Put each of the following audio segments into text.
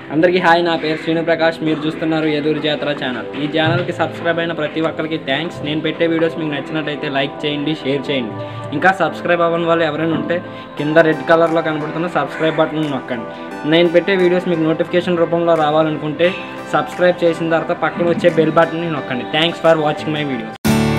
అందరికీ హాయ్ నా పేరు శ్రీను ప్రకాష్ మీరు చూస్తున్నారు ఎదురు జాతర ఛానల్ ఈ ఛానల్కి సబ్స్క్రైబ్ అయిన ప్రతి ఒక్కరికి థ్యాంక్స్ నేను పెట్టే వీడియోస్ మీకు నచ్చినట్టయితే లైక్ చేయండి షేర్ చేయండి ఇంకా సబ్స్క్రైబ్ అవ్వని వాళ్ళు ఎవరైనా ఉంటే కింద రెడ్ కలర్లో కనబడుతున్న సబ్స్క్రైబ్ బటన్ నొక్కండి నేను పెట్టే వీడియోస్ మీకు నోటిఫికేషన్ రూపంలో రావాలనుకుంటే సబ్స్క్రైబ్ చేసిన తర్వాత పక్కన వచ్చే బెల్ బటన్ని నొక్కండి thanks for watching my videos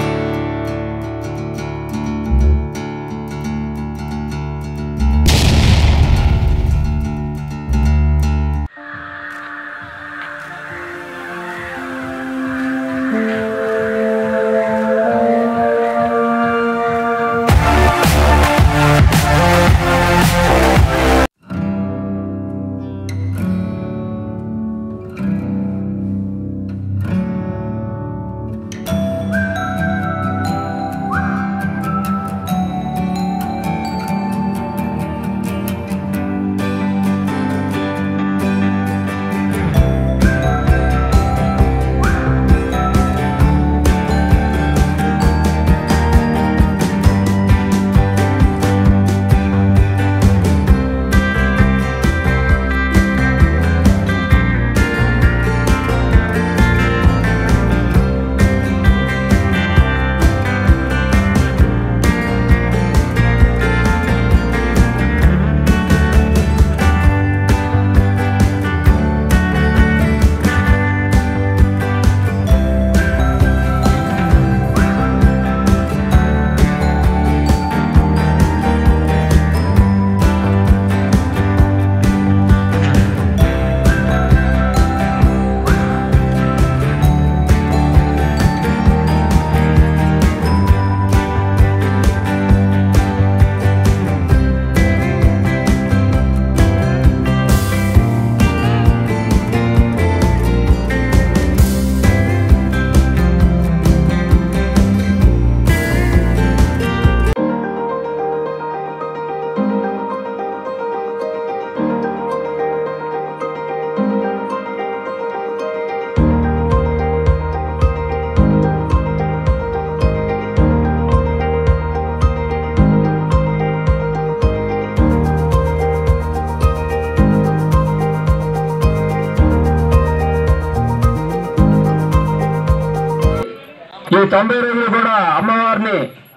ఈ తొంభై రోజులు కూడా అమ్మవారిని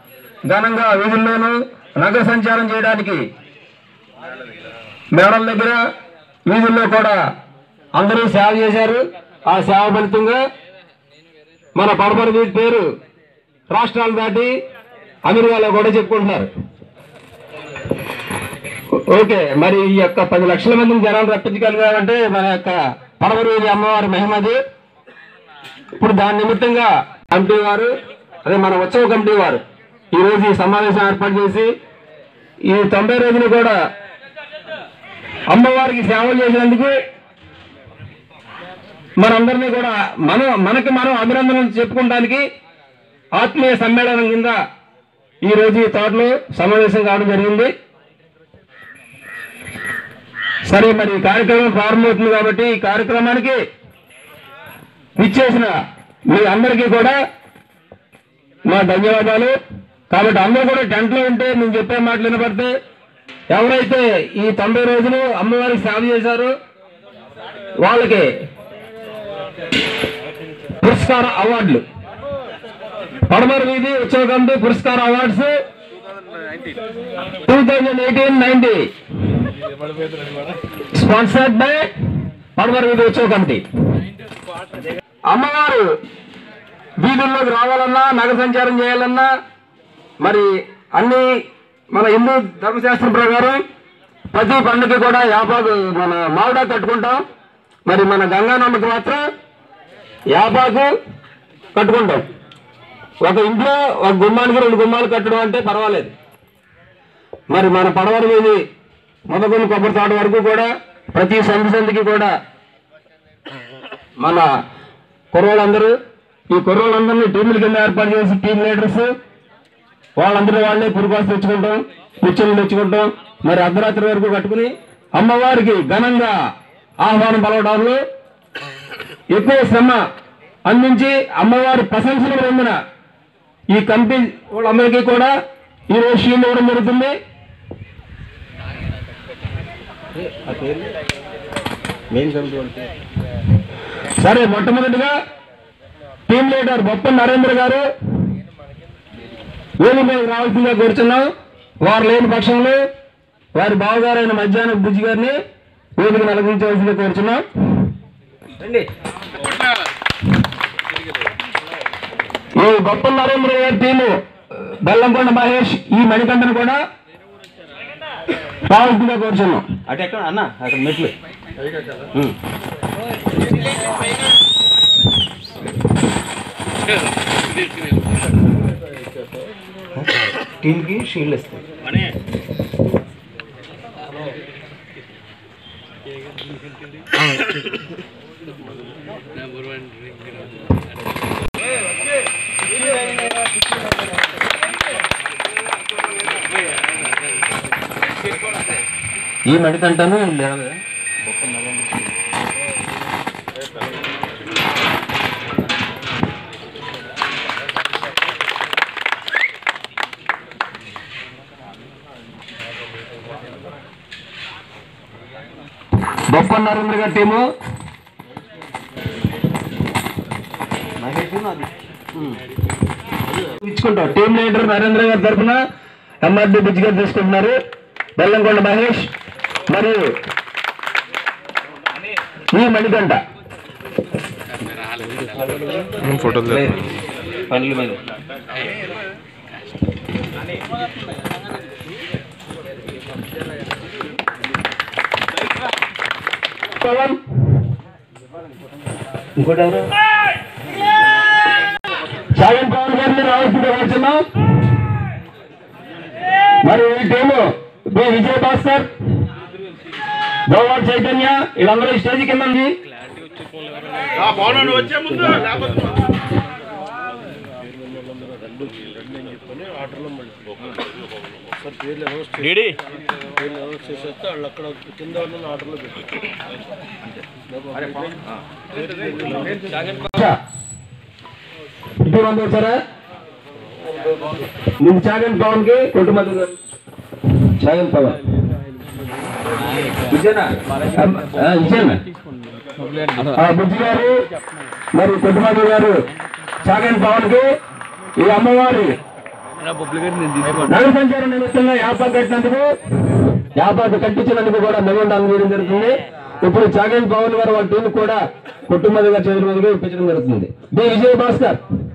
ఘనంగా వీధుల్లోనూ నగర సంచారం చేయడానికి మేడల దగ్గర వీధుల్లో కూడా అందరూ సేవ చేశారు ఆ సేవ ఫలితంగా మన పడపడి వీధి పేరు రాష్ట్రాలు దాటి అమెరికాలో కూడా చెప్పుకుంటున్నారు ఓకే మరి ఈ యొక్క పది లక్షల మందిని జనాలు రప్పించగలిగారంటే మన యొక్క పడమరి వీధి అమ్మవారి మహిమది ఇప్పుడు దాని నిమిత్తంగా కమిటీ వారు అదే మన ఉత్సవ కమిటీ వారు ఈ రోజు ఈ సమావేశం ఏర్పాటు చేసి ఈ తొంభై రోజులు కూడా అమ్మవారికి సేవలు చేసినందుకు మనందరినీ కూడా మనం మనకి మనం అభినందనలు చెప్పుకోవడానికి ఆత్మీయ సమ్మేళనం కింద ఈ రోజు ఈ తోటలో సమావేశం కావడం జరిగింది సరే మరి ఈ కార్యక్రమం ప్రారంభమవుతుంది కాబట్టి ఈ కార్యక్రమానికి ఇచ్చేసిన మీ అందరికీ కూడా మా ధన్యవాదాలు కాబట్టి అందరూ కూడా టెంట్లో ఉంటే నేను చెప్పే మాటలు వినపడితే ఎవరైతే ఈ తొంభై రోజులు అమ్మవారికి సేవ చేశారో వాళ్ళకి పురస్కార అవార్డులు పడమర వీధి ఉత్సవ కమిటీ పురస్కార awards two thousand eighteen ninety sponsored by పడమర వీధి ఉత్సవ కమిటీ అమ్మవారు వీధుల్లోకి రావాలన్నా నగర సంచారం చేయాలన్నా మరి అన్ని మన హిందూ ధర్మశాస్త్రం ప్రకారం ప్రతి పండుగ కూడా యాపాకు మన మామిడా కట్టుకుంటాం మరి మన గంగానమ్మకి మాత్రం యాపాకు కట్టుకుంటాం ఒక ఇంట్లో ఒక గుమ్మానికి రెండు గుమ్మాలు కట్టడం అంటే పర్వాలేదు మరి మన పడవల మీద మొదకొని కొబ్బరి తోట వరకు కూడా ప్రతి సంధి సంధికి కూడా మన కుర్రోళ్ళందరూ ఈ కుర్రోళ్ళందరినీ టీముల కింద ఏర్పాటు చేసి టీం లీడర్స్ వాళ్ళందరూ వాళ్ళే పురుకోసం తెచ్చుకుంటాం పిచ్చలు తెచ్చుకుంటాం మరి అర్ధరాత్రి వరకు కట్టుకుని అమ్మవారికి ఘనంగా ఆహ్వానం పలవడంలో ఎక్కువ శ్రమ అందించి అమ్మవారి ప్రశంసలు పొందిన ఈ కమిటీ వాళ్ళందరికీ కూడా ఈ రోజు షీల్డ్ ఇవ్వడం జరుగుతుంది సరే మొట్టమొదటిగా టీం లీడర్ బొప్ప నరేంద్ర గారు వేలు మీద రావాల్సిందిగా కూర్చున్నాం వారు లేని పక్షంలో వారి బావగారైన మధ్యాహ్నం బుజ్జి గారిని వేదిక నలగించవలసిందిగా కోరుచున్నాం ఈ గొప్ప నరేంద్ర గారి టీము బెల్లంకొండ మహేష్ ఈ మణికంఠను కూడా రావాల్సిందిగా కోరుచున్నాం అటు ఎక్కడ అన్న అక్కడ మెట్లు ఉమ్. టీంకి షీల్డ్ ఇస్తాయి ఈ మడికంటాను లేదు గొప్ప నరేంద్ర గారి టీము మహేష్ నాది ఉమ్. ఇచ్చుకుంటాం టీం లీడర్ నరేంద్ర గారి తరఫున ఎంఆర్డి బుజ్జి గారు తీసుకుంటున్నారు బెల్లంకొండ మహేష్ మరియు ఈ మణికంఠ పనుల మీద పవన్ ఇంకోటి ఎవరు సాగన్ పవన్ గారిని రావాల్సిందిగా వచ్చినాం మరి ఈ టీము బి విజయ భాస్కర్ గోవాడ్ చైతన్య వీళ్ళందరూ ఈ స్టేజ్ కింద ఉంది ఇటు మంది వచ్చారా ముందు చాగన్ పవన్ కి కుటుంబం చాగన్ పవన్ విజయనా ఆ, విజయనా ఆ, బుజ్జి గారు మరి కుటుంబం గారు చాగన్ పవన్ కి ఈ అమ్మవారి నగర సంచార నిమిత్తంగా యాపా కట్టినందుకు యాపాకు కట్టించినందుకు కూడా మెమోండా అందజేయడం జరుగుతుంది ఇప్పుడు చాగన్ పవన్ గారు వాళ్ళ టీం కూడా కుటుంబ గారి చేతుల మీదుగా ఇప్పించడం జరుగుతుంది డి విజయ్ భాస్కర్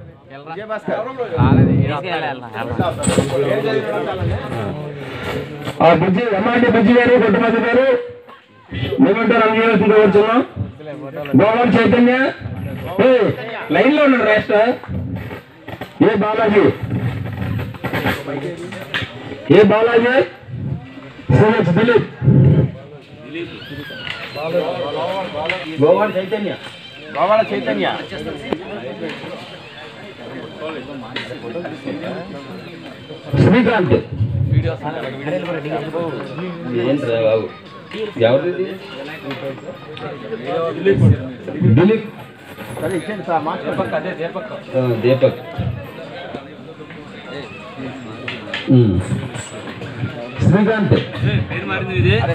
ఆ బుజ్జి ఎంఆర్డి బుజ్జి గారు కుటుంబ గారు మెమోండా అందజేయాల్సిందిగా వచ్చున్నాం గోవాల్ చైతన్య ఏ, లైన్ లో ఉన్నాడు రాష్ట్ర A Balaji A Balaji CH Dilip Govada Chaitanya Govada Chaitanya Srikanth ఏంట్రా బాబు ఎవరిది దిలీప్ ఆ, దీపక్ ఉమ్. శ్రీకాంత్ అరే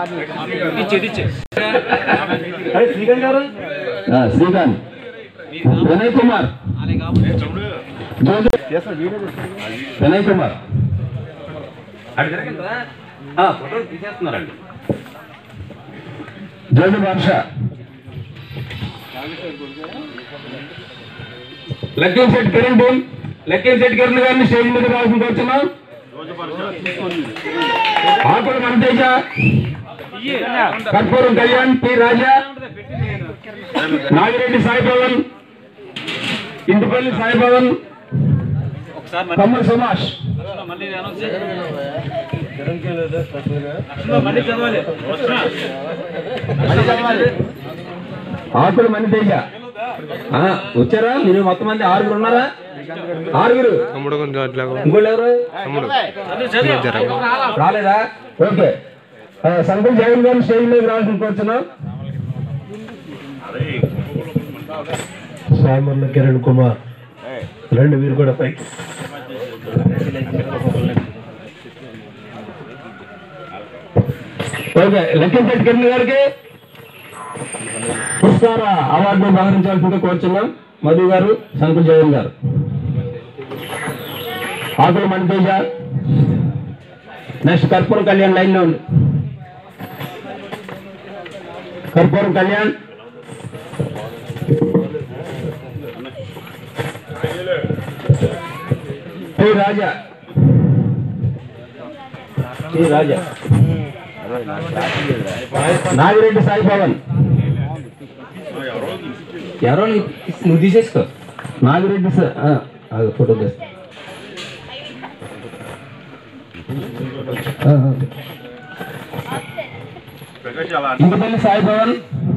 శ్రీకాంత్ గారు ఆ, శ్రీకాంత్ వినయ్ కుమార్ జోజో వినయ్ కుమార్ ఆ, ఫోటోలు తీసేస్తున్నారండి జోజు భాష లక్కీం శెట్టి కిరణ్ టీం లక్కీం శెట్టి కిరణ్ గారిని స్టేజ్ మీద రావాల్సింది వచ్చినాం ఆకుల మనతేజ కర్పూరం కళ్యాణ్ పి రాజా నాగిరెడ్డి సాయి పవన్ ఇంటిపల్లి సాయి పవన్ కమ్మల్ సుభాష్ ఆకుల మనతేజ ఆ, వచ్చారా మీరు మొత్తం మంది ఆరుగురు ఉన్నారా ఆరుగురు ఇంకోళ్ళు ఎవరు రాలేదా ఓకే ఆ, సంకుల్ జగన్ గారిని స్టేజ్ మీద రావాల్సిన కోరుచున్నాం సామర్ల కిరణ్ కుమార్ రెండు వీరు కూడా పైకి ఓకే లక్ష్మీపేట కిరణ్ గారికి పురస్కార అవార్డును బహరించాల్సిందిగా కోరుచున్నాం మధు గారు సంకుల్ జగన్ గారు ఆకుల మణితేజ నెక్స్ట్ కర్పూరం కళ్యాణ్ లైన్ లో ఉంది కర్పూరం కళ్యాణ్ శ్రీ రాజా శ్రీ రాజా నాగిరెడ్డి సాయి పవన్ ఎవరో నీ- నువ్వు తీసేసుకో నాగిరెడ్డి సార్ ఆ, ఆగు, ఫోటో తీస్తా ఆ, ఆ. ఇంకపల్లి సాయి పవన్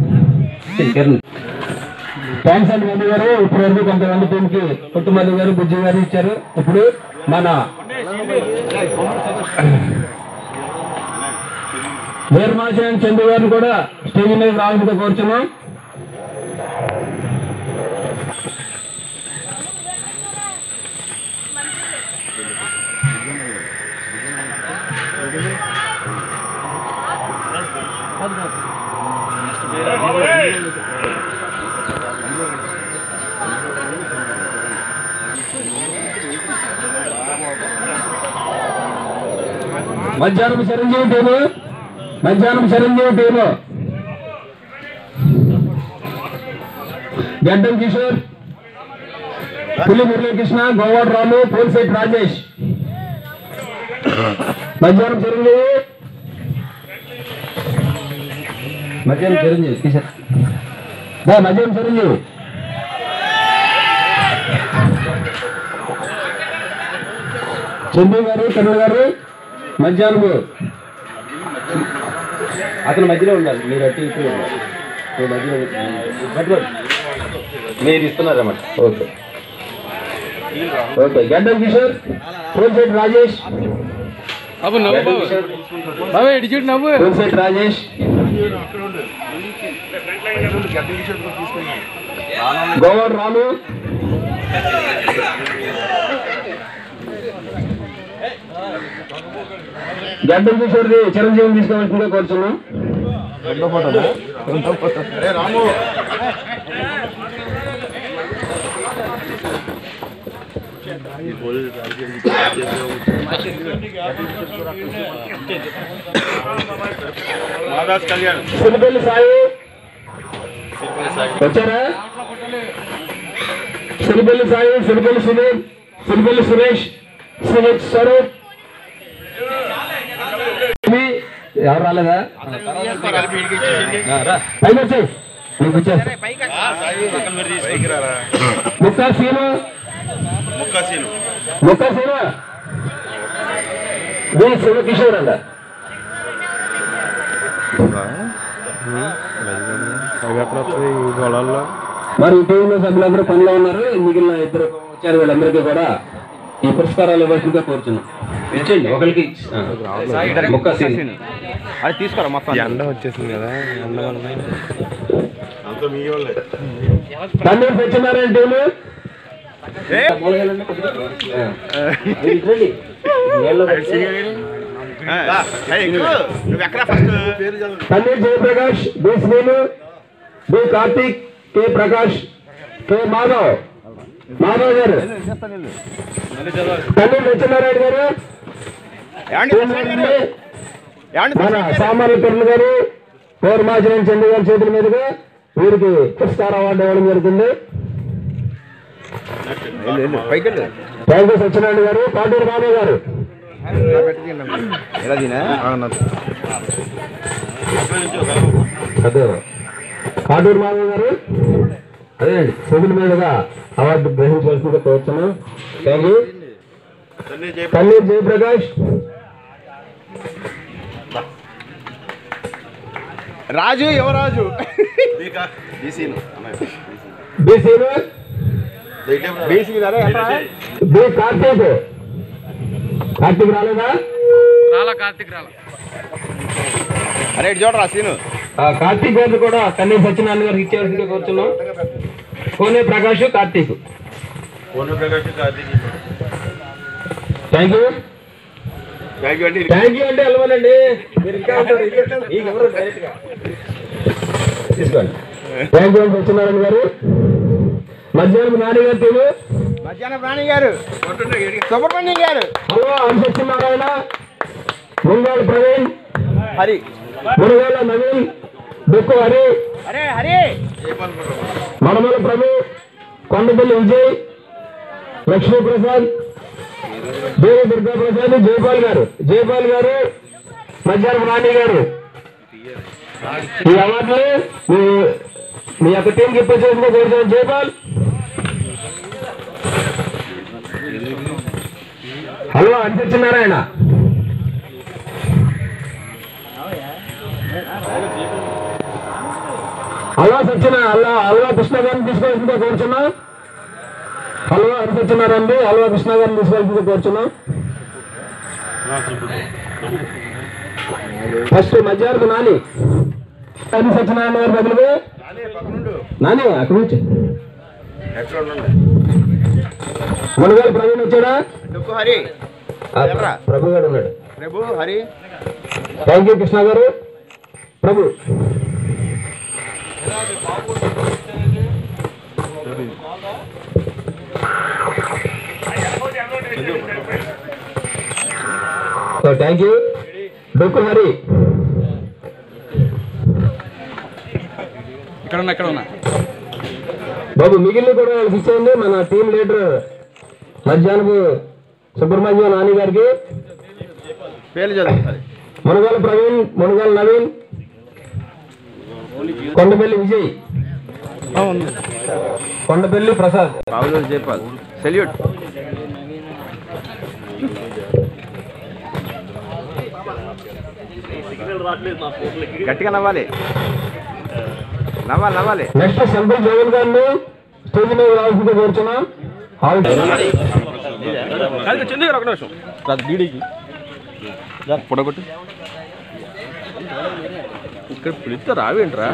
థ్యాంక్స్ అండి మధు గారు ఇప్పుడు వరకు కొంతమంది టీంకి పుట్టు మధు గారు బుజ్జి గారు ఇచ్చారు ఇప్పుడు మన వీరమాచరణ చంద్ర గారిని కూడా స్టేజ్ మీద రావాల్సిందిగా కోరుచున్నాం మధ్యాహ్నం చిరంజీవి టీము మధ్యాహ్నం చిరంజీవి టీము గడ్డం కిషోర్ పులి మురళీకృష్ణ గోవాడ్ రాము పోల్సెట్ రాజేష్ మధ్యాహ్నం చిరంజీవి మధ్యాహ్నం చిరంజీవి కిషోర్ దా, మధ్యాహ్నం చిరంజీవి చందు గారు కన్నడ గారు మధ్యాహ్నం అతను మధ్యలో ఉండాలి మీరు అటు ఇటు ఉండాలి మీరు మధ్యలో పట్టుకోండి. మీరు ఇస్తున్నారన్నమాట ఓకే ఓకే గడ్డం కిషోర్ పోల్సెట్ రాజేష్ గడ్డం కిషోర్ పోల్సెట్ రాజేష్ గోవాడ్ రాము గడ్డం కిషోర్ది చిరంజీవిని తీసుకోవాల్సిందిగా కోరుతున్నాం సిరిపల్లి సాయి వచ్చారా సిరిపల్లి సాయి సిరిపల్లి సునీల్ సిరిపల్లి సురేష్ సురేష్ స్వరూప్ ఇది ఎవరు రాలేదా పైకి వచ్చాయి నీకు వచ్చా ముక్కా సీను ముక్కా సీను వి శివకిషోర్ అంట మరి ఈ టీంలో సభ్యులందరూ పనిలో ఉన్నారు మిగిలిన ఇద్దరు వచ్చారు వీళ్ళందరికీ కూడా ఈ పురస్కారాలు ఇవ్వాల్సిందిగా కోరుచున్నాం ఇచ్చేయండి ఒకరికి ముక్క సీన్ అది తీసుకోరా మొత్తం ఎండ వచ్చేసింది కదా ఎండ వల్ల Tanneeru Satyanarayana team Tanneer Jayaprakash B Srinu B Karthik K Prakash K Madhav Madhav గారు తన్నీర్ సత్యనారాయణ గారు టీం లీడర్ని మన సామాన్య పిల్లలు గారు పౌర్మాచరణ చంద్ర గారి చేతుల మీదుగా వీరికి పురస్కార అవార్డు ఇవ్వడం జరుగుతుంది థ్యాంక్ యూ సత్యనారాయణ గారు పాటూరు బాబు గారు ఎలా తినా అదే కాటూరు మాధవ్ గారు అదే చేతుల మీదుగా అవార్డు గ్రహించవలసిందిగా కోరుతున్నాం thank you Tanneer Jayaprakash Raju Yuvaraju B Srinu BC B Karthik Karthik రాలేదా అరే ఇటు చూడరా సీను ఆ, కార్తీక్ గారు కూడా కన్నీర్ సత్యనారాయణ గారికి ఇచ్చేవలసిందిగా కోరుతున్నాం Kone Prakash Karthik thank you thank you అండి థ్యాంక్ యూ అంటే వెళ్ళమనండి మీరు ఇంకా ఉంటారు. మీకు ఎవరు డైరెక్ట్ గా తీసుకోండి థ్యాంక్ యూ సత్యనారాయణ గారు మధ్యాహ్నం నాని గారు టీము మధ్యాహ్నం ప్రాణి గారు సుబ్రహ్మణ్యం గారు హలో అని సత్యనారాయణ ముంగాడు ప్రవీణ్ హరి మునగాల నవీన్ దుక్కు హరి అరే హరి మడమల ప్రభు కొండపల్లి విజయ్ లక్ష్మీప్రసాద్ దేవి దుర్గా ప్రసాద్ జయపాల్ గారు జయపాల్ గారు మధ్యాహ్నం రాణి గారు ఈ అవార్డులు మీ మీ యొక్క టీంకి ఇప్పుడు చేసిన కోరుతాను జయపాల్ హలో అని సత్యనారాయణ హలో సత్యన హలో హల్వా కృష్ణ గారిని తీసుకోవాల్సిందే కోరుచున్నాం హల్వా అని సత్యనారాయణ హల్వా కృష్ణ గారిని తీసుకోవాల్సిందే కోరుచున్నాం ఫస్ట్ మధ్యాహ్నం నాని అని సత్యనారాయణ గారి బదులుగా నాని అక్కడ నుంచి ఎక్కడ ఉండండి మునగాలి ప్రవీణ్ వచ్చాడా దుక్కు హరి ఆ, ఎవర్రా? ప్రభు గారు ఉన్నాడు ప్రభు హరి థ్యాంక్ యూ కృష్ణ గారు ప్రభు థ్యాంక్ యూ డొక్కు హరి ఇక్కడ ఉన్నా ఇక్కడ ఉన్నా బాబు మిగిలిన కూడా వాళ్ళకి ఇచ్చేయండి మన టీం లీడర్ మధ్యాహ్నపు సుబ్రహ్మణ్యం నాని గారికి పేర్లు చదువు హరి మునగాల ప్రవీణ్ మునగాల నవీన్ కొండపల్లి విజయ్ కొండపల్లి ప్రసాద్ బాబులో జైపాల్ సెల్యూట్ గట్టిగా నవ్వాలి నవ్వాలి నవ్వాలి నెక్స్ట్ సెంట్రల్ జగన్ గారిని స్టేజ్ మీద రావాల్సింది కోరుచున్నాం హాల్ చందు గారు ఒక నిమిషం బీడీకి పొడగొట్టు ఇక్కడ పిలిస్తే రావేంట్రా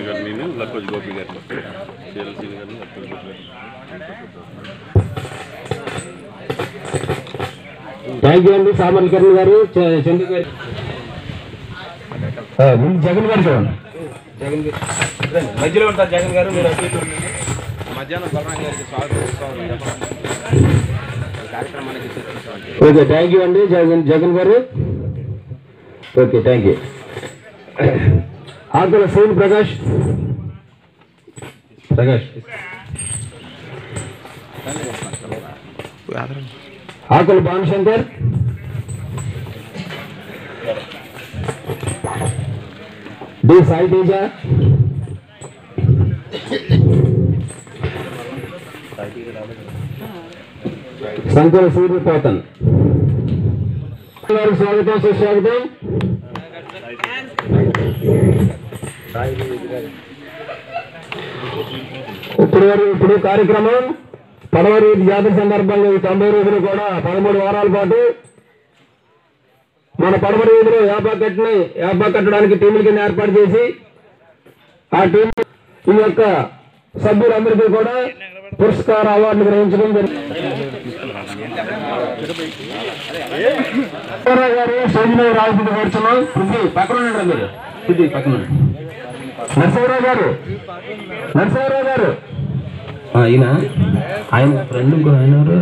థ్యాంక్ యూ అండి సామర్ల కిరణ్ గారు చ- చందు గారు ఆ, ముందు జగన్ గారు చూడండి జగన్ గారు రండి, మధ్యలో ఉంటారు జగన్ గారు మీరు అటు ఇటు ఉండండి. మధ్యాహ్నం బలరాం గారికి స్వాగతం కార్యక్రమానికి ఓకే థ్యాంక్ యూ అండి జగన్ జగన్ గారు ఓకే థ్యాంక్ యూ ఆకుల సోన్ ప్రకాష్ ప్రకాష్ ఆకుల భానుశంకర్ డి సాయి తేజ శంకర సూర్యపోతన్ గారికి స్వాగతం సుస్వాగతం ఇప్పుడు వరకు ఇప్పుడు కార్యక్రమం పదమూడు జాతర సందర్భంగా ఈ తొంభై రోజులు కూడా పదమూడు వారాల పాటు మన పడమటి వీధిలో యాపా కట్టిని యాపా కట్టడానికి టీముల కింద ఏర్పాటు చేసి ఆ టీం ఈ యొక్క సభ్యులందరికీ కూడా పురస్కార అవార్డులు గ్రహించడం జరిగింది నరసింహారావు గారు స్టేజ్ మీద రావాల్సింది కోరుతున్నాం బుద్ధి పక్కన ఉండండి మీరు బుద్ధి పక్కన ఉండండి. నరసింహారావు గారు నరసింహారావు గారు ఆ, ఈయన ఆయన ఫ్రెండ్ ఇంకో ఆయన ఎవరు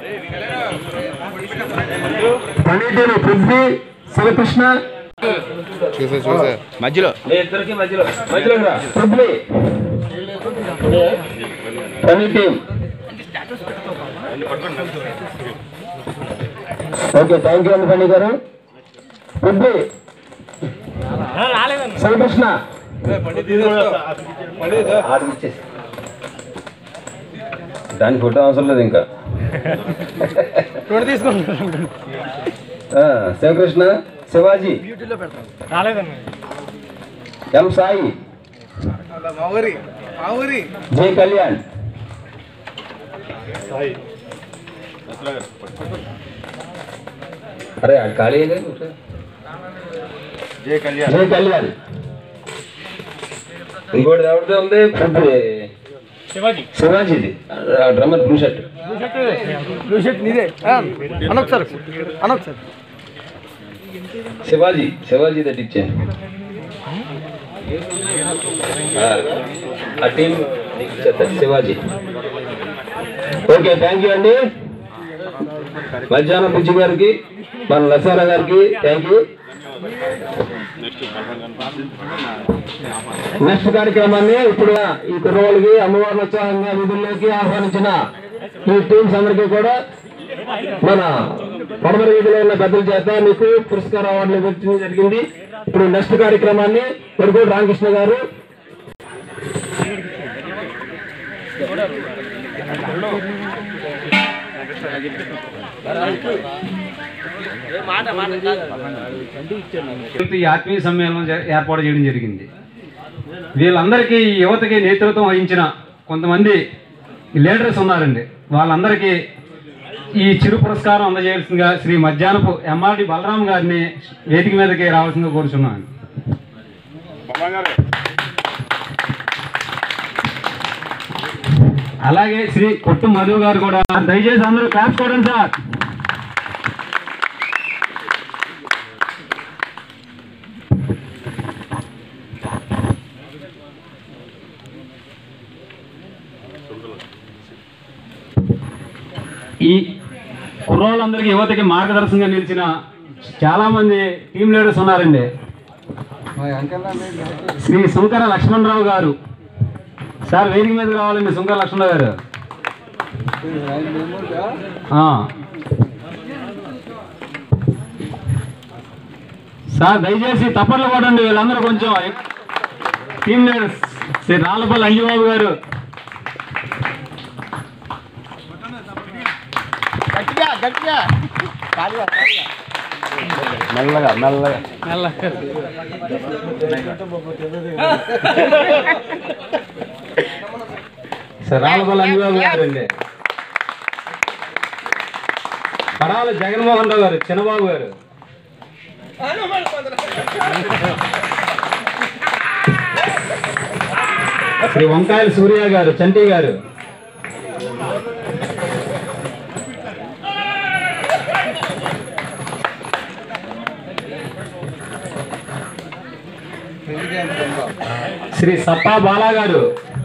పండితులు పృథ్వీ శివకృష్ణ చూసా చూసా మధ్యలో ఇద్దరికి మధ్యలో మధ్యలో రా. పృథ్వీ పని టీం ఓకే థ్యాంక్ యూ అండి పండి గారు పృథ్వీ శివకృష్ణ ఆడికి ఇచ్చేసి. దాని ఫోటో అవసరం లేదు ఇంకా ఆ, శివకృష్ణ శివాజీ ఎం సాయి జై కళ్యాణ్ అరే అది ఖాళీ అయ్యలే ఒకసారి. జయ కళ్యాణ్ జై కళ్యాణ్ ఇంకోటి ఎవరిదో ఉంది శివాజీది ఆ డ్రమ్మర్ బ్లూ షర్ట్ అనొకసారి అనొకసారి శివాజీ శివాజీ దట్ ఇచ్చాను ఆ team Shivaji okay thank you అండి మధ్యాహ్నం బుజ్జి గారికి మన లసారా గారికి థ్యాంక్ యూ నెక్స్ట్ కార్యక్రమాన్ని ఇప్పుడు ఈ కుర్రవాళ్ళకి అమ్మవారిని ఉత్సాహంగా విధుల్లోకి ఆహ్వానించిన ఈ టీమ్స్ అందరికీ కూడా మన పడమర వీధిలో ఉన్న పెద్దల చేత మీకు పురస్కార అవార్డులు ఇవ్వడం జరిగింది ఇప్పుడు నెక్స్ట్ కార్యక్రమాన్ని వరకోటి రామకృష్ణ గారు ఈ ఆత్మీయ సమ్మేళనం జ- ఏర్పాటు చేయడం జరిగింది వీళ్ళందరికీ ఈ యువతకి నేతృత్వం వహించిన కొంతమంది లీడర్స్ ఉన్నారండి వాళ్ళందరికీ ఈ చిరు పురస్కారం అందజేయాల్సిందిగా శ్రీ మధ్యాహ్నపు ఎంఆర్డి బలరాం గారిని వేదిక మీదకి రావాల్సిందిగా కోరుచున్నాను అలాగే శ్రీ కొట్టు మధు గారు కూడా దయచేసి అందరూ క్లాప్స్ కొడండి సార్ ఈ కుర్రోళ్ళందరికీ యువతకి మార్గదర్శకంగా నిలిచిన చాలా మంది టీం లీడర్స్ ఉన్నారండి శ్రీ శంకర లక్ష్మణరావు గారు సార్ వేదిక మీదకి రావాలండి శంకర లక్ష్మణరావు గారు ఆ. సార్ దయచేసి తప్పట్లు కొట్టండి వీళ్ళందరూ కొంచెం టీం లీడర్స్ శ్రీ రాళ్ళపల్లి అంజబాబు గారు మెల్లగా మెల్లగా సార్ రాళ్ళపల్లి అంజబాబు గారు అండి పడాల జగన్మోహన్ రావు గారు చిన్నబాబు గారు శ్రీ వంకాయల సూర్య గారు చంటి గారు శ్రీ సప్పా బాలా గారు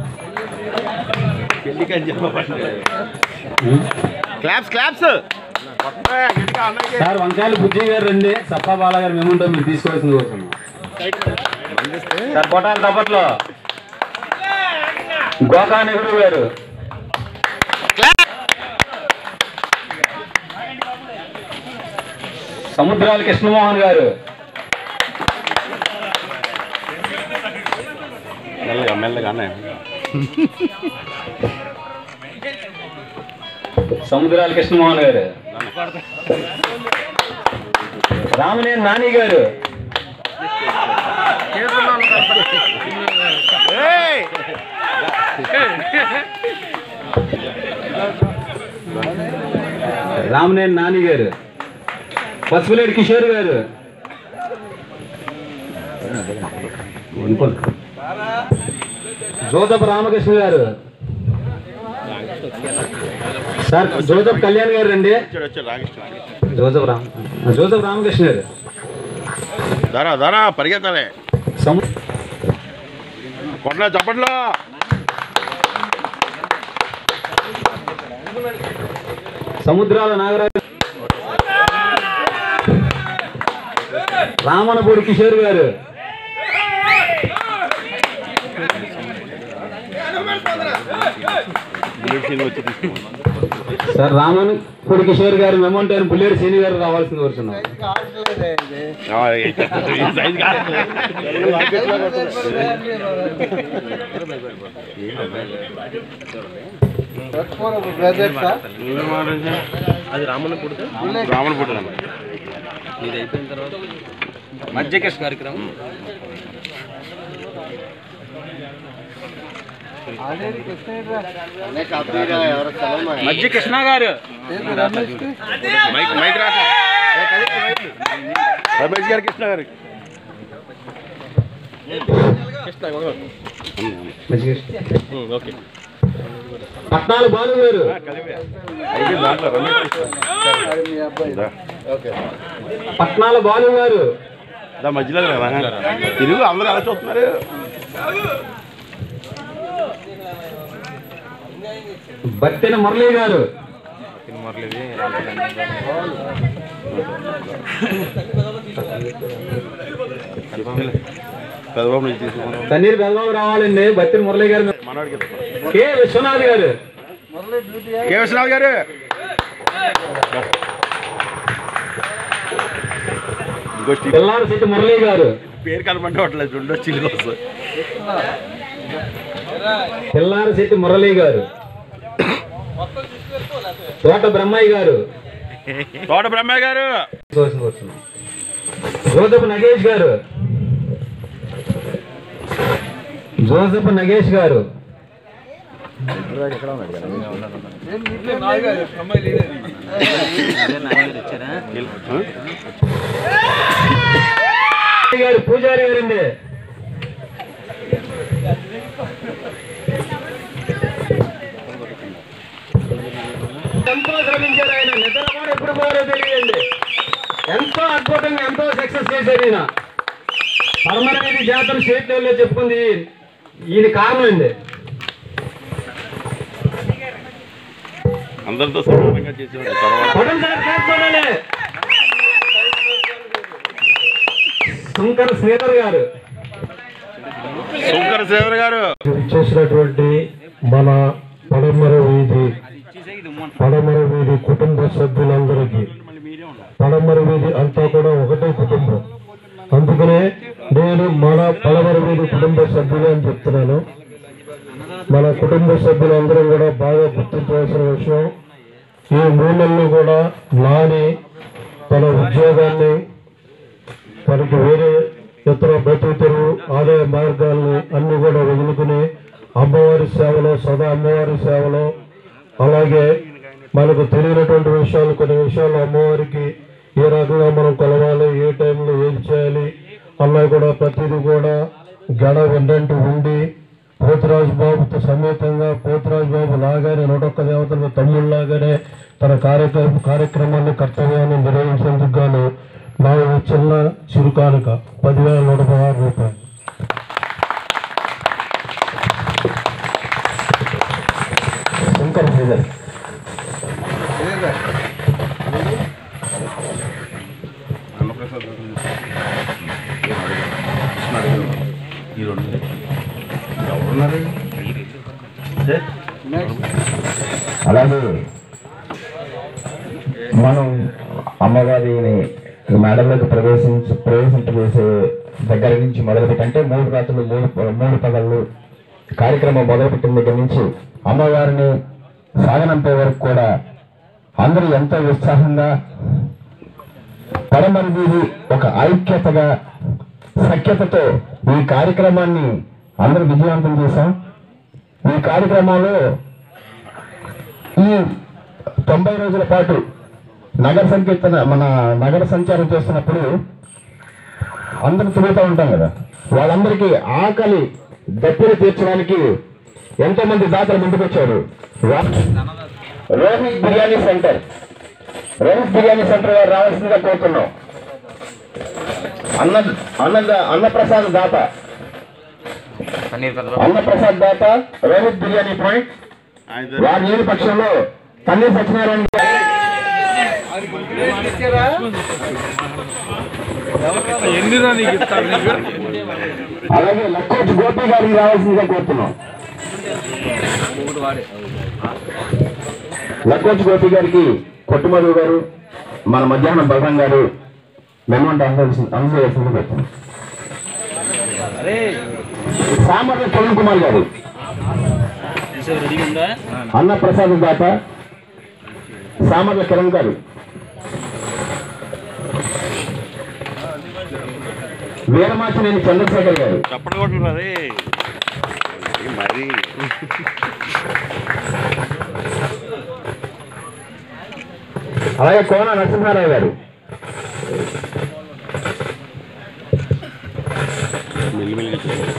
క్లాప్స్ క్లాప్స్ సార్ వంకాయలు బుజ్జి గారు రండి సప్పా బాలా గారు మేము ఉంటాం మీరు తీసుకోవాల్సింది కోసం సార్ కొట్టాలి తప్పట్లో గోకా నెహ్రూ గారు సముద్రాల కృష్ణమోహన్ గారు మెల్లగా మెల్లగా అన్నయ్య సముద్రాల కృష్ణమోహన్ గారు రామనేని నాని గారు ఏయ్! రామనేని నాని గారు పసుపులేటి కిషోర్ గారు జోదప్ రామకృష్ణ గారు సార్ జోదప్ కళ్యాణ్ గారు రండి వచ్చాడు వచ్చాడు రాకృష్ణ జోసఫ్ రామ్ జోసఫ్ రామకృష్ణ గారు ధరా ధరా పరిగెత్తాలి సము కొట్ల చప్పట్లో సముద్రాల నాగరాజు రామనపూడి కిషోర్ గారు బుల్లెట్ సీన్ వచ్చి తీసుకున్నాను సార్ రామనపూడి కిషోర్ గారు మెమోంటారు బుల్లెట్ సీని గారు రావాల్సింది కోరుతున్నాం సైజ్ కాదు అది రామణ పుడితే రామణ పుట్టిన మధ్యకృష్ణ కార్యక్రమం మధ్య కృష్ణ గారు మైక్ మైక్ రాక రమేష్ గారు కృష్ణ గారు ఓకే పట్నాలు బాలు గారు అయితే దాంట్లో రమేష్ కృష్ణ పట్నాల బాలు గారు దా మధ్యలో రా. తిరుగు అందరూ అలా చూస్తున్నారు బత్తెన మురళి గారు పెద్దబాబు నుంచి తీసుకున్నాం తన్నీరు బెల్లం రావాలండి బత్తెన మురళి గారు మనవాడికి కె విశ్వనాథ్ గారు కే విశ్వనాథ్ గారు ఇంకో స్టిక్ పిల్లారు సిట్టి మురళి గారు పేరు కనపంటే అట్లేదు రెండో స్టిక్ వస్తుంది పిల్లారు సిట్టి మురళి గారు తోట బ్రహ్మయ్య గారు తోట బ్రహ్మయ్య గారు జోసఫ్ నగేష్ గారు జోసఫ్ నగేష్ గారు గారు పూజారి గారండి ఎంతో శ్రమించారు ఆయన నిద్ర కూడా ఎప్పుడు పోయారో తెలియదండి ఎంతో అద్భుతంగా ఎంతో సక్సెస్ చేశారు ఈయన పరమనేది జాతర స్టేట్ లెవెల్లో చెప్పుకుంది ఈయన కారణం అండి అందరితో సమానంగా చేసేవాడు తర్వాత కొట్టండి సార్ క్లాస్ కొట్టాలి. శంకర్ శ్రీధర్ గారు శంకర సేవర్ గారు చేసినటువంటి మన పడమర వీధి పడమర వీధి కుటుంబ సభ్యులందరికీ పడమర వీధి అంతా కూడా ఒకటే కుటుంబం అందుకనే నేను మన పడమర వీధి కుటుంబ సభ్యులు అని చెప్తున్నాను మన కుటుంబ సభ్యులందరం కూడా బాగా గుర్తించవలసిన విషయం ఈ మూలల్లో కూడా నాని తన ఉద్యోగాన్ని తనకి వేరే ఇతర బతుకు తెరువు ఆదాయ మార్గాల్ని అన్ని కూడా వదులుకుని అమ్మవారి సేవలో సదా అమ్మవారి సేవలో అలాగే మనకు తెలియనటువంటి విషయాలు కొన్ని విషయాలు అమ్మవారికి ఏ రకంగా మనం కొలవాలి ఏ టైంలో ఏం చేయాలి అన్నవి కూడా ప్రతిదీ కూడా గడ వెంటంటూ ఉండి పోతురాజు బాబుతో సమేతంగా పోతురాజు బాబు లాగానే నూటొక్క దేవతల తమ్ముళ్ళలాగానే తన కార్యక్రమ కార్యక్రమాన్ని కర్తవ్యాన్ని నిర్వహించేందుకు గాను నా ఈ చిన్న చిరుకానుక పదివేల నూట పదహారు రూపాయలు శంకర్ శ్రీధర్ ఈ రెండు అలాగే మనం అమ్మవారిని మేడలోకి ప్రవేశించ ప్రవేశింపజేసే దగ్గర నుంచి మొదలుపెట్టి అంటే మూడు రాత్రులు మూడు మూడు పగళ్ళు కార్యక్రమం మొదలుపెట్టిన దగ్గర నుంచి అమ్మవారిని సాగనంపే వరకు కూడా అందరూ ఎంతో ఉత్సాహంగా పరమరి వీధి ఒక ఐక్యతగా సఖ్యతతో ఈ కార్యక్రమాన్ని అందరూ విజయవంతం చేశాం ఈ కార్యక్రమంలో ఈ తొంభై రోజుల పాటు నగర సంకీర్తన మన నగర సంచారం చేస్తున్నప్పుడు అందరూ తిరుగుతూ ఉంటాం కదా వాళ్ళందరికీ ఆకలి దప్పిని తీర్చడానికి ఎంతో మంది దాతలు ముందుకు వచ్చారు వా- రోహిత్ బిర్యానీ సెంటర్ రోహిత్ బిర్యానీ సెంటర్ వారు రావాల్సిందిగా కోరుతున్నాం అన్న అన్న అన్నప్రసాద్ దాత అన్నప్రసాద్ దాత రోహిత్ బిర్యానీ పాయింట్ ఆయన వారి లేని పక్షంలో తల్లి సత్యనారాయణ గారు అలాగే లక్కోటి గోపి గారికి రావాల్సిందిగా కోరుతున్నాం లక్కోటి గోపి గారికి కొట్టుమధు గారు మన మధ్యాహ్నం భగవాన్ గారు మెమంట అందజేయాల్సిందిగా కోరుతున్నాం సామర్ల కిరణ్ కుమార్ గారు అన్న ప్రసాద్ దాత సామర్ల కిరణ్ గారు వీరమాచినేని చంద్రశేఖర్ గారు చప్పటి కొట్టున్నారు మరి అలాగే కోన నరసింహారావు గారు మెల్లిమెల్లిగా చేయాలి.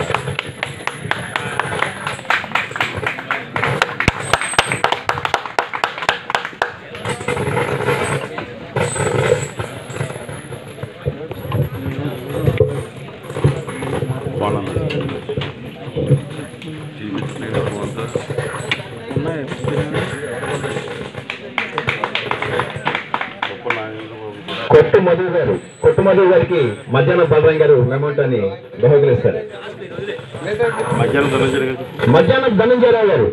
మధు గారు కొట్టు మధు గారికి మధ్యాహ్నం బలరాం గారు మెమోంటోని బహుకరిస్తారు మధ్యాహ్నం ధనంజయ గారు మధ్యాహ్నం ధనంజయరావు గారు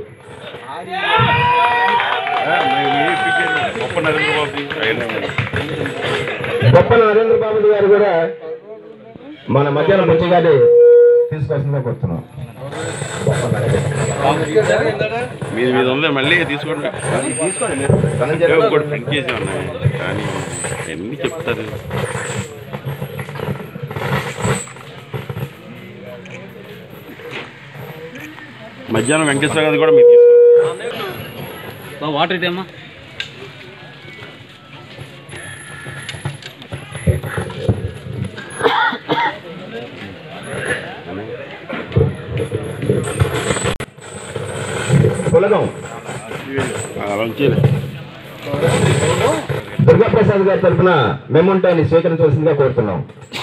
గొప్ప నరేంద్ర బాబు ఆయన గొప్ప నరేంద్ర బాబు గారు కూడా మన మధ్యాహ్నం మంచి గారి తీసుకొస్తుందని కోరుతున్నాం మీది మీద ఉంది మళ్ళీ తీసుకోండి ధనంజయ ఏవో కూడా ప్రింట్ చేసి ఉన్నాయి కానీ ఎన్ని చెప్తారు మధ్యాహ్నం వెంకటేశ్వర గారు కూడా మీరు తీసుకోండి వాటర్ ఇటేమ్మా పులగం అలా ఉంచేది దుర్గాప్రసాద్ గారి తరఫున మెమోంటోని స్వీకరించవలసిందిగా కోరుతున్నాం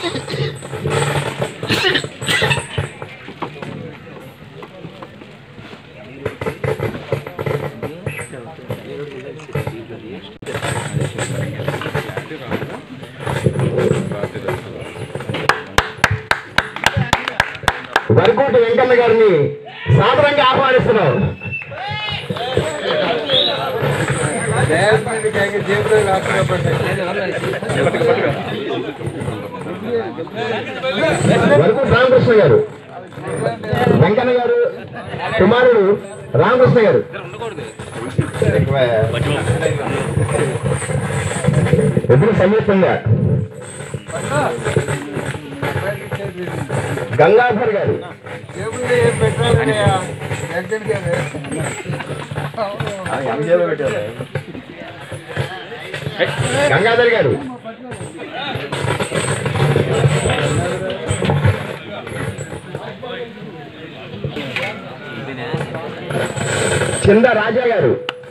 వరకోటి వెంకన్న గారిని సాదరంగా ఆహ్వానిస్తున్నాం వరకు రామకృష్ణ గారు వెంకన్న గారు కుమారుడు రామకృష్ణ గారు ఎదురు సమీపంగా గంగాధర్ గారు గంగాధర్ గారు చింద రాజా గారు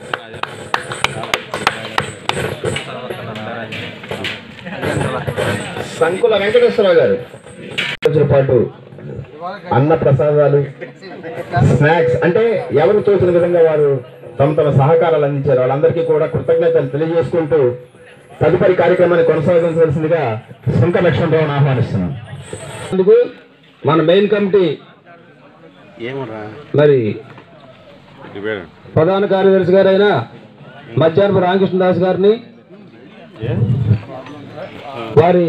సంకుల వెంకటేశ్వరరావు గారు రోజుల పాటు అన్న ప్రసాదాలు స్నాక్స్ అంటే ఎవరు తోచిన విధంగా వారు తమ తమ సహకారాలు అందించారు వాళ్ళందరికీ కూడా కృతజ్ఞతలు తెలియజేసుకుంటూ తదుపరి కార్యక్రమాన్ని కొనసాగించవలసిందిగా సుంక లక్ష్మణరావును ఆహ్వానిస్తున్నాం అందుకు మన మెయిన్ కమిటీ ఏమరా మరి ఇది ప్రధాన కార్యదర్శి గారైన మధ్యాహ్నం రామకృష్ణదాస్ గారిని వారి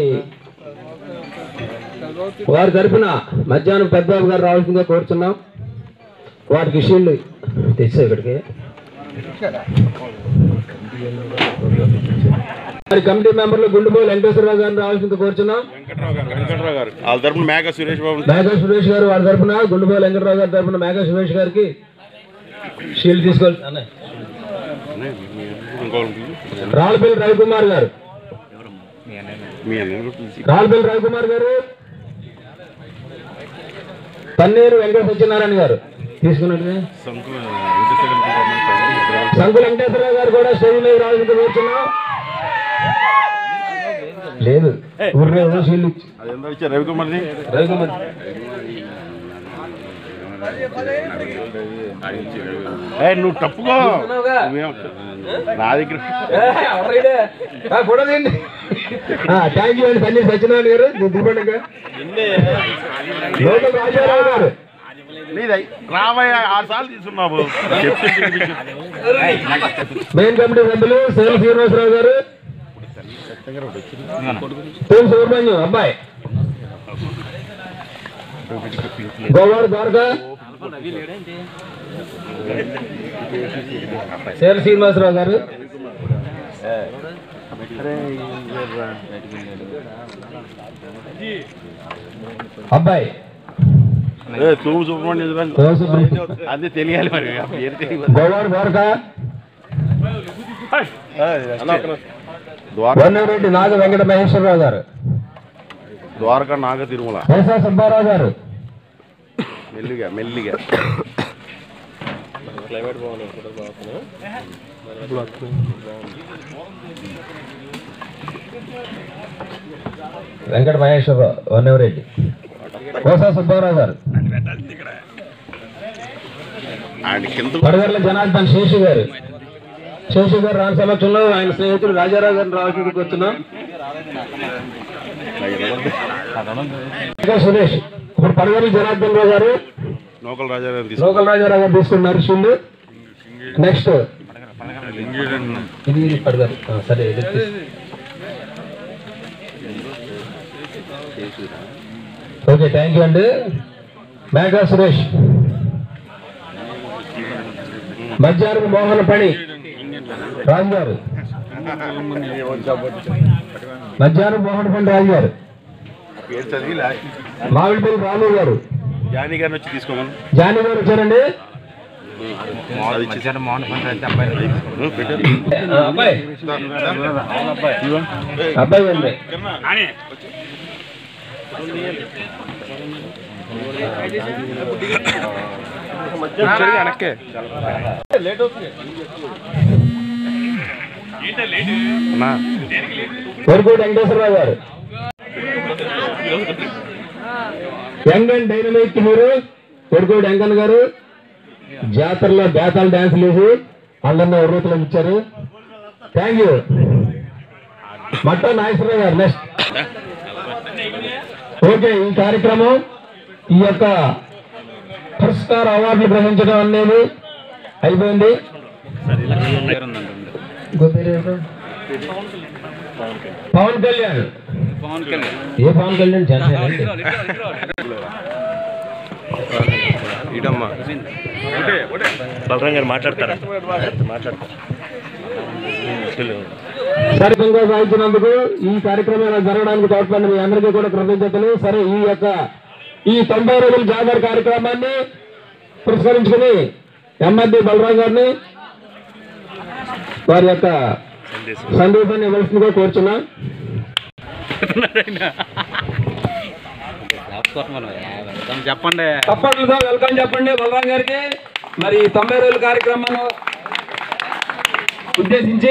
వారి తరఫున మధ్యాహ్నం పెద్దబాబు గారు రావాల్సిందిగా కోరుతున్నాం వారికి షీల్డ్ తెచ్చా ఇక్కడికి వారి కమిటీ మెంబర్లు గుండుబోలు వెంకటేశ్వరరావు గారిని రావాల్సిందిగా కోరుచున్నాం వెంకట్రావు గారు వెంకట్రావు గారు వాళ్ళ తరపున మేఘ సురేష్ బాబు మేఘా సురేష్ గారు వారి తరఫున గుండుబోలు వెంకటరావు గారి తరఫున మేఘా సురేష్ గారికి షీల్డ్ తీసుకోవాలి ఇంకోటి రాళ్ళపల్లి రవికుమార్ గారు మీ అన్న పిలిచి రాళ్ళపల్లి రవికుమార్ గారు పన్నీరు వెంకట సత్యనారాయణ గారు తీసుకున్నట్టు సంకుల వెంకటేశ్వర గారు సంకుల వెంకటేశ్వరరావు గారు కూడా స్టేజ్ మీద రావాల్సింది కూర్చున్నాం లేదు ఊరినే ఏదో షీల్డ్ ఇచ్చి అది ఎంత ఇచ్చారు రవికుమార్ది రవికుమార్ ఏ నువ్వు తప్పుకో నువ్వేం- నా దగ్గర ఫోటో తీయండి థ్యాంక్ యూ అండి పన్నీర్ సత్యనారాయణ గారు నేను దిగండి లోకల్ రాజారావు గారు నీది రాబోయే ఆరు సార్లు తీసుకున్నావు చెప్తే తినిపించు. మెయిన్ కమిటీ సభ్యులు సేవ శ్రీనివాసరావు గారు తూము సుబ్రహ్మణ్యం అబ్బాయి గోవాడు ద్వారకా సేల శ్రీనివాసరావు గారు అబ్బాయి ఏ తూము సుబ్రహ్మణ్యం రా. తూము సుబ్రహ్మణ్యం. అది తెలియాలి మరి ఆ పేరు తెలియదు గోవాడు ద్వారకా ద్వారకా వన్నరెడ్డి నాగ వెంకట మహేశ్వరరావు గారు ద్వారకా నాగ తిరుమల వైఎస్ఆర్ సుబ్బారావు గారు మెల్లిగా మెల్లిగా వెంకట మహేశ్వరరావు వన్నవరెడ్డి కోసా సుబ్బారావు గారు ఆయన కింద పడగర్ల జనార్దన్ శేషు గారు శేషు గారు రాని సమక్షంలో ఆయన స్నేహితుడు రాజారావు గారిని రావాల్సింది కూర్చున్నాం ఇంకా సురేష్ ఇప్పుడు పడగరి జనార్దన్ రావు గారు నోకల్ రాజారావు తీసుకు లోకల్ రాజారావు గారు తీసుకున్నారు షిల్డ్ నెక్స్ట్ ఇది ఇది పడగారు ఆ, సరే ఇది తీసు. ఓకే థ్యాంక్ యూ అండి మేఘా సురేష్ మధ్యాహ్నం మోహన పణి రాజు గారు మధ్యాహ్నం మోహన పణి రాజు గారు పేరు చదివి లాస్ట్ మామిడిపల్లి రాము గారు జానీ గారిని వచ్చి తీసుకోమను జానీ గారు వచ్చారండి అది ఇచ్చేసారు మోహన్ పంచాయతీ అబ్బాయి ఆ, అబ్బాయి అబ్బాయి అండి వెనక్కే అన్నా వరకోటి వెంకటేశ్వరరావు గారు young and dynamic hero Varakoti Venkanna గారు జాతరలో బేతాలు డాన్స్ వేసి అందరినీ ఉర్రూతలకు ఇచ్చారు థ్యాంక్ యూ మట్టా నాగేశ్వరరావు గారు నెక్స్ట్ ఓకే ఈ కార్యక్రమం ఈ యొక్క పురస్కార అవార్డులు గ్రహించడం అనేది అయిపోయింది పవన్ కళ్యాణ్ ఏ పవన్ కళ్యాణ్ జనసేన అండి. ఇటమ్మా బలరాం గారు మాట్లాడతారా మాట్లాడతారు సరికంగా సాగించినందుకు ఈ కార్యక్రమం ఇలా జరగడానికి తోడ్పడిన మీ అందరికీ కూడా కృతజ్ఞతలు సరే ఈ యొక్క ఈ తొంభై రోజుల జాతర కార్యక్రమాన్ని పురస్కరించుకుని ఎంఎల్ఏ బలరాం గారిని వారి యొక్క సందేశాన్ని ఇవ్వాల్సిందిగా కోరుచున్నాం చెప్పండి తప్పట్లుగా వెల్కమ్ చెప్పండి బలరాం గారికి మరి ఈ తొంభై రోజుల కార్యక్రమాన్ని ఉద్దేశించి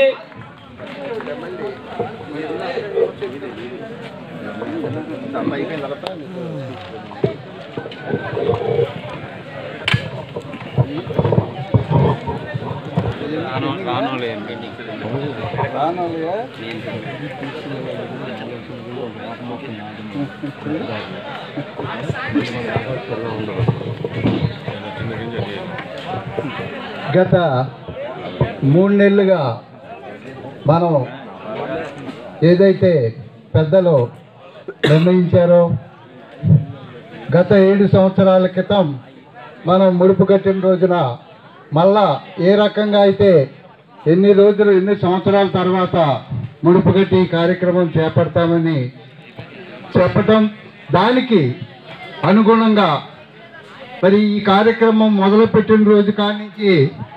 గత మూడు నెలలుగా మనం ఏదైతే పెద్దలు నిర్ణయించారో గత ఏడు సంవత్సరాల క్రితం మనం ముడుపు కట్టిన రోజున మళ్ళా ఏ రకంగా అయితే ఎన్ని రోజులు ఎన్ని సంవత్సరాల తర్వాత ముడుపు కట్టి ఈ కార్యక్రమం చేపడతామని చెప్పటం దానికి అనుగుణంగా మరి ఈ కార్యక్రమం మొదలుపెట్టిన రోజు కానించి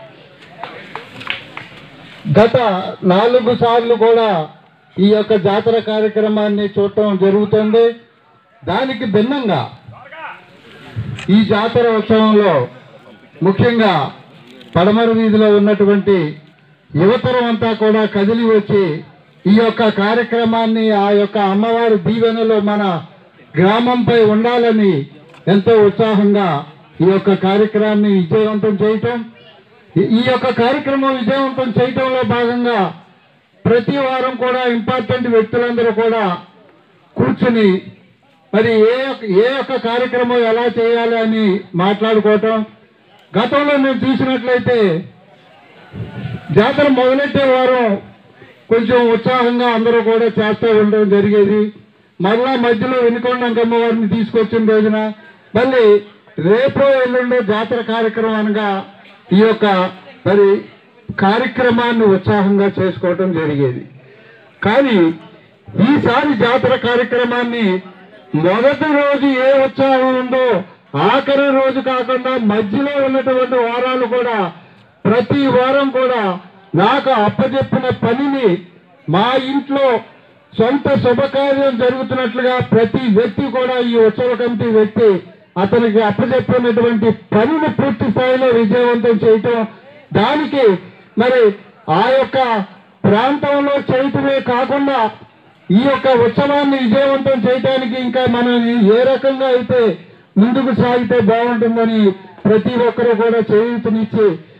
గత నాలుగు సార్లు కూడా ఈ యొక్క జాతర కార్యక్రమాన్ని చూడటం జరుగుతుంది దానికి భిన్నంగా ఈ జాతర ఉత్సవంలో ముఖ్యంగా పడమర వీధిలో ఉన్నటువంటి యువతరం అంతా కూడా కదిలి వచ్చి ఈ యొక్క కార్యక్రమాన్ని ఆ యొక్క అమ్మవారి దీవెనలో మన గ్రామంపై ఉండాలని ఎంతో ఉత్సాహంగా ఈ యొక్క కార్యక్రమాన్ని విజయవంతం చేయటం ఈ- ఈ యొక్క కార్యక్రమం విజయవంతం చేయటంలో భాగంగా ప్రతి వారం కూడా ఇంపార్టెంట్ వ్యక్తులందరూ కూడా కూర్చుని మరి ఏ ఒక్క- ఏ యొక్క కార్యక్రమం ఎలా చేయాలి అని మాట్లాడుకోవటం గతంలో మేము చూసినట్లయితే జాతర మొదలెట్టే వారం కొంచెం ఉత్సాహంగా అందరూ కూడా చేస్తూ ఉండడం జరిగేది మళ్ళా మధ్యలో వెనుకొండ అంకమ్మ వారిని తీసుకొచ్చిన రోజున మళ్ళీ రేపో ఎల్లుండో జాతర కార్యక్రమం అనగా ఈ యొక్క మరి కార్యక్రమాన్ని ఉత్సాహంగా చేసుకోవటం జరిగేది కానీ ఈసారి జాతర కార్యక్రమాన్ని మొదటి రోజు ఏ ఉత్సాహం ఉందో ఆఖరి రోజు కాకుండా మధ్యలో ఉన్నటువంటి వారాలు కూడా ప్రతి వారం కూడా నాకు అప్పచెప్పిన పనిని మా ఇంట్లో సొంత శుభకార్యం జరుగుతున్నట్లుగా ప్రతి వ్యక్తి కూడా ఈ ఉత్సవ కమిటీ వ్యక్తి అతనికి అప్పచెప్పినటువంటి పనిని పూర్తి స్థాయిలో విజయవంతం చేయటం దానికి మరి ఆ యొక్క ప్రాంతంలో చేయటమే కాకుండా ఈ యొక్క ఉత్సవాన్ని విజయవంతం చేయడానికి ఇంకా మనం ఏ రకంగా అయితే ముందుకు సాగితే బాగుంటుందని ప్రతి ఒక్కరూ కూడా చేయూతనిచ్చి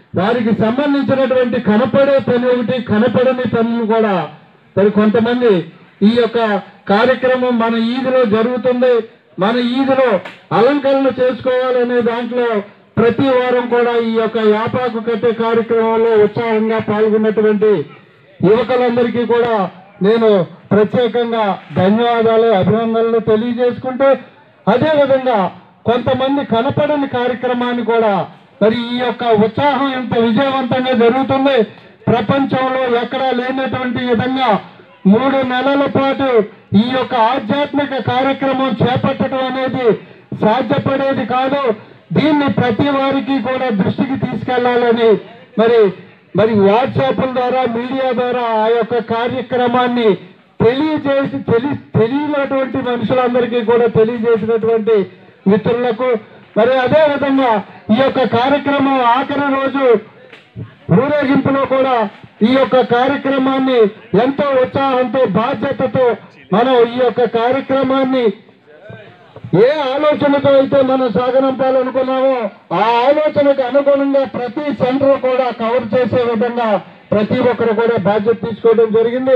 వారికి సంబంధించినటువంటి కనపడే పని ఒకటి కనపడని పనులు కూడా మరి కొంతమంది ఈ యొక్క కార్యక్రమం మన ఈదిలో జరుగుతుంది మన ఈదిలో అలంకరణ చేసుకోవాలనే దాంట్లో ప్రతి వారం కూడా ఈ యొక్క యాపాకు కట్టే కార్యక్రమంలో ఉత్సాహంగా పాల్గొన్నటువంటి యువకులందరికీ కూడా నేను ప్రత్యేకంగా ధన్యవాదాలు అభినందనలు తెలియజేసుకుంటూ అదేవిధంగా కొంతమంది కనపడని కార్యక్రమాన్ని కూడా మరి ఈ యొక్క ఉత్సాహం ఎంత విజయవంతంగా జరుగుతుంది ప్రపంచంలో ఎక్కడా లేనటువంటి విధంగా మూడు నెలల పాటు ఈ యొక్క ఆధ్యాత్మిక కార్యక్రమం చేపట్టడం అనేది సాధ్యపడేది కాదు దీన్ని ప్రతి వారికి కూడా దృష్టికి తీసుకెళ్లాలని మరి మరి వాట్సాప్ ద్వారా మీడియా ద్వారా ఆ యొక్క కార్యక్రమాన్ని తెలియజేసి తెలి తెలియనటువంటి మనుషులందరికీ కూడా తెలియజేసినటువంటి మిత్రులకు మరి అదే విధంగా ఈ యొక్క కార్యక్రమం ఆఖరి రోజు ఊరేగింపులో కూడా ఈ యొక్క కార్యక్రమాన్ని ఎంతో ఉత్సాహంతో బాధ్యతతో మనం ఈ యొక్క కార్యక్రమాన్ని ఏ ఆలోచనతో అయితే మనం సాగనంపాలనుకున్నామో ఆ ఆలోచనకు అనుగుణంగా ప్రతి సెంటర్ కూడా కవర్ చేసే విధంగా ప్రతి ఒక్కరు కూడా బాధ్యత తీసుకోవడం జరిగింది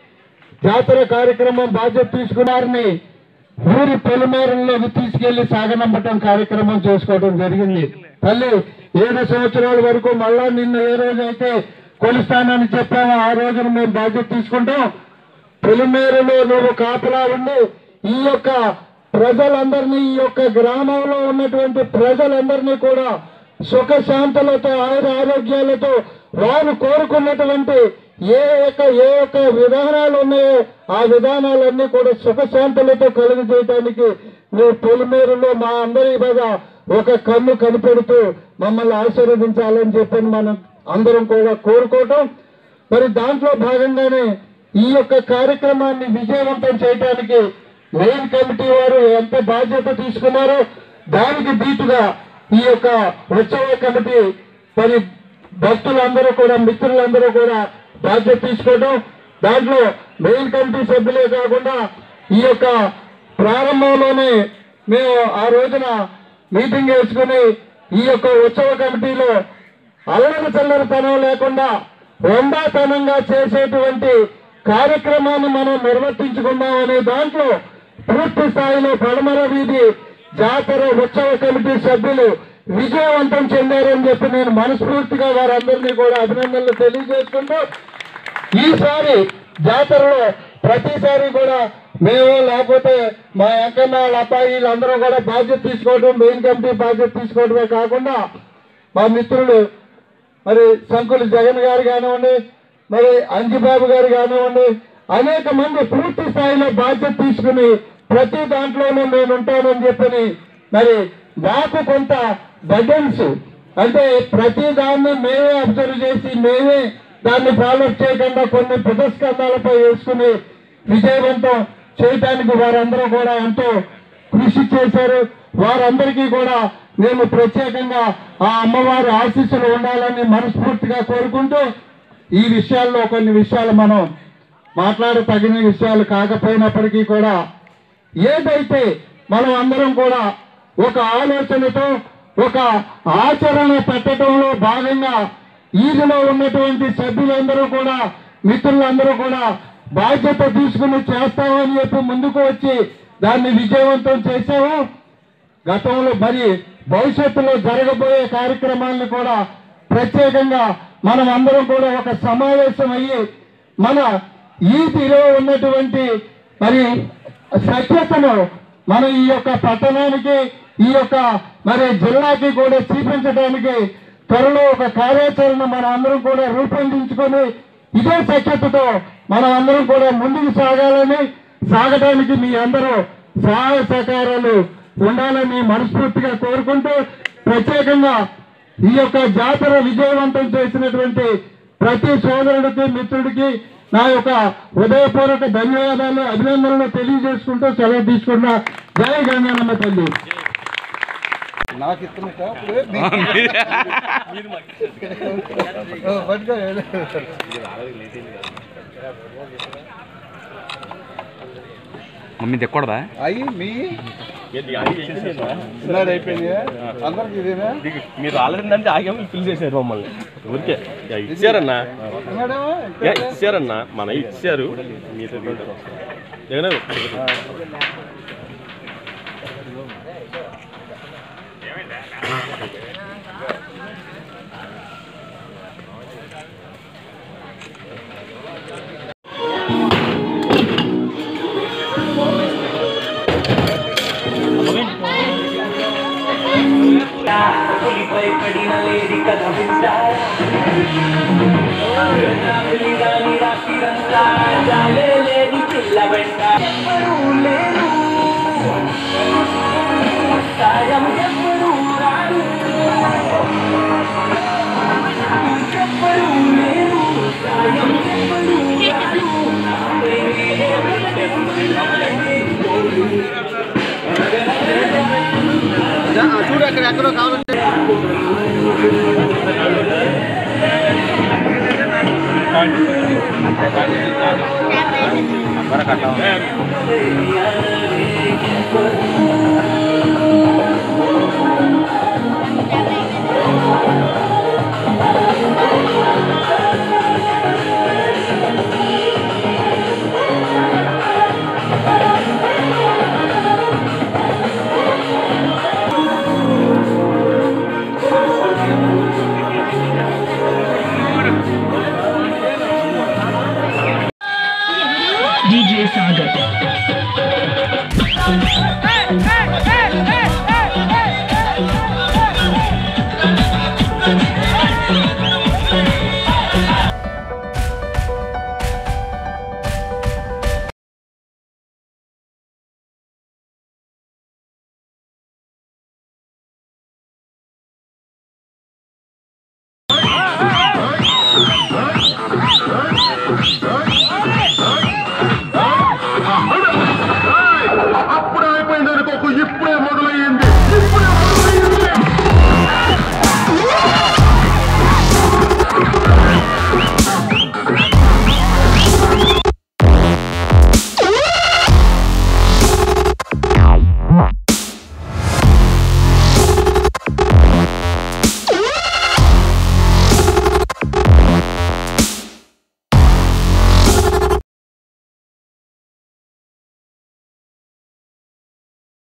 జాతర కార్యక్రమం బాధ్యత తీసుకున్నారని ఊరి పొలిమేరల్లోకి తీసుకెళ్లి సాగనంపటం కార్యక్రమం చేసుకోవడం జరిగింది తల్లి ఏడు సంవత్సరాల వరకు మళ్ళా నిన్న ఏ రోజైతే కొలుస్తానని చెప్పామో ఆ రోజున మేము బాధ్యత తీసుకుంటాం పొలిమేరలో నువ్వు కాపలా ఉండి ఈ యొక్క ప్రజలందరినీ ఈ యొక్క గ్రామంలో ఉన్నటువంటి ప్రజలందరినీ కూడా సుఖ శాంతులతో ఆయుర ఆరోగ్యాలతో వారు కోరుకున్నటువంటి ఏ యొక్క ఏ యొక్క విధానాలు ఉన్నాయో ఆ విధానాలన్నీ కూడా సుఖశాంతులతో కలుగు చేయడానికి నువ్వు పొలిమేరులో మా అందరి మీద ఒక కన్ను కనిపెడుతూ మమ్మల్ని ఆశీర్వదించాలని చెప్పి మనం అందరం కూడా కోరుకోవటం మరి దాంట్లో భాగంగానే ఈ యొక్క కార్యక్రమాన్ని విజయవంతం చేయడానికి మెయిన్ కమిటీ వారు ఎంత బాధ్యత తీసుకున్నారో దానికి దీటుగా ఈ యొక్క ఉత్సవ కమిటీ మరి భక్తులందరూ కూడా మిత్రులందరూ కూడా బాధ్యత తీసుకోవడం దాంట్లో మెయిన్ కమిటీ సభ్యులే కాకుండా ఈ యొక్క ప్రారంభంలోనే మేము ఆ రోజున మీటింగ్ వేసుకుని ఈ యొక్క ఉత్సవ కమిటీలో అల్లరి చల్లరితనం లేకుండా వందాతనంగా చేసేటువంటి కార్యక్రమాన్ని మనం నిర్వర్తించుకుందాం అనే దాంట్లో పూర్తి స్థాయిలో పడమర వీధి జాతర ఉత్సవ కమిటీ సభ్యులు విజయవంతం చెందారని చెప్పి నేను మనస్ఫూర్తిగా వారందరినీ కూడా అభినందనలు తెలియజేసుకుంటూ ఈసారి జాతరలో ప్రతిసారి కూడా మేము లేకపోతే మా ఎంకన్న వాళ్ళ అబ్బాయి వీళ్ళందరూ కూడా బాధ్యత తీసుకోవడం మెయిన్ కమిటీ బాధ్యత తీసుకోవడమే కాకుండా మా మిత్రులు మరి సంకులు జగన్ గారు కానివ్వండి మరి అంజిబాబు గారు కానివ్వండి అనేక మంది పూర్తి స్థాయిలో బాధ్యత తీసుకుని ప్రతి దాంట్లోనూ నేను ఉంటానని చెప్పని మరి మాకు కొంత బర్డన్స్ అంటే ప్రతి దాన్ని మేమే అబ్జర్వ్ చేసి మేమే దాన్ని ఫాలో చేయకుండా కొన్ని పురస్కారాలపై వేసుకుని విజయవంతం చేయటానికి వారందరూ కూడా ఎంతో కృషి చేశారు వారందరికీ కూడా నేను ప్రత్యేకంగా ఆ అమ్మవారి ఆశీస్సులు ఉండాలని మనస్ఫూర్తిగా కోరుకుంటూ ఈ విషయాల్లో కొన్ని విషయాలు మనం మాట్లాడ తగిన విషయాలు కాకపోయినప్పటికీ కూడా ఏదైతే మనం అందరం కూడా ఒక ఆలోచనతో ఒక ఆచరణ పెట్టడంలో భాగంగా ఈదిలో ఉన్నటువంటి సభ్యులందరూ కూడా మిత్రులందరూ కూడా బాధ్యత తీసుకుని చేస్తామని చెప్పి ముందుకు వచ్చి దాన్ని విజయవంతం చేసాము గతంలో మరి భవిష్యత్తులో జరగబోయే కార్యక్రమాలను కూడా ప్రత్యేకంగా మనం అందరం కూడా ఒక సమావేశం అయ్యి మన ఈతిలో ఉన్నటువంటి మరి సత్యతను మనం ఈ యొక్క పట్టణానికి ఈ యొక్క మరి జిల్లాకి కూడా చూపించడానికి త్వరలో ఒక కార్యాచరణ మనం అందరం కూడా రూపొందించుకొని ఇదే సఖ్యతతో మనం అందరం కూడా ముందుకు సాగాలని సాగడానికి మీ అందరూ సహాయ సహకారాలు ఉండాలని మనస్ఫూర్తిగా కోరుకుంటూ ప్రత్యేకంగా ఈ యొక్క జాతర విజయవంతం చేసినటువంటి ప్రతి సోదరుడికి మిత్రుడికి నా యొక్క హృదయపూర్వక ధన్యవాదాలు అభినందనలు తెలియజేసుకుంటూ సెలవు తీసుకున్న జయ గంగానమ్మ తల్లి మమ్మీ తెక్కూడదా అయ్యి మీ ఏంటి, అది ఇచ్చేసేనా? అయిపోయింది అందరికి ఇదేనా ఇది మీరు ఆల్రెడీ ఆగాము పిలిచేసారు మమ్మల్ని ఊరికే యా, ఇచ్చారన్నా యా, ఇచ్చారన్నా మన ఇచ్చారు మీరు జగన్ చూడు అక్కడ ఎక్కడో కావాలంటే DJ Sagar. అప్పుడే అయిపోయింది అనుకోకు ఇప్పుడే మొదలయ్యింది ఇప్పుడే మొదలయ్యింది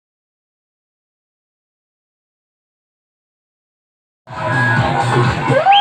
Woo!